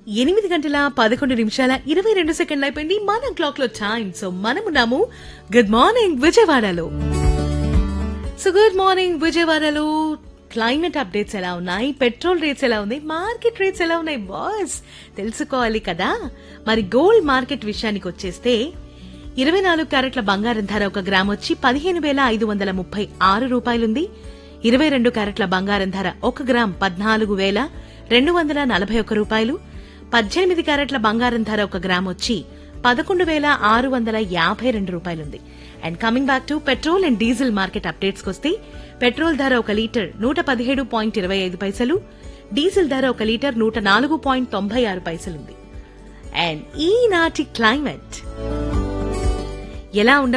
ఎనిమిది గంటల పదకొండు నిమిషాల ఇరవై రెండు సెకండ్లు అయిపోయింది మన క్లాక్ లో టైం సో మనమున్నాము గుడ్ మార్నింగ్ విజయవాడలో సో గుడ్ మార్నింగ్ విజయవాడలో క్లైమేట్ అప్డేట్స్ ఎలా ఉన్నాయి పెట్రోల్ రేట్స్ ఎలా ఉన్నాయి మార్కెట్ రేట్స్ ఎలా ఉన్నాయి బాస్ తెలుసుకోవాలి కదా మరి గోల్డ్ మార్కెట్ విషయానికి వచ్చేస్తే ఇరవై నాలుగు క్యారెట్ల బంగారం ధర ఒక గ్రామ్ వచ్చి పదిహేను వేల ఐదు వందల ముప్పై ఆరు రూపాయలుంది ఇరవై రెండు క్యారెట్ల బంగారం ధర ఒక గ్రామ్ పద్నాలుగు వేల రెండు వందల నలభై ఒక్క రూపాయలు పద్దెనిమిది క్యారెట్ల బంగారం ధర ఒక గ్రామ్ వచ్చి పదకొండు వేల ఆరు వందల యాభై రెండు రూపాయలుంది and coming back to petrol and diesel market updates వస్తే పెట్రోల్ ధర ఒక లీటర్ నూట పదిహేడు పాయింట్ ఇరవై ఐదు పైసలు డీజిల్ ధర ఒక లీటర్ నూట నాలుగు పాయింట్ తొంభై ఆరు పైసలుంది అండ్ ఈనాటి క్లైమేట్ ఎలా ఉండ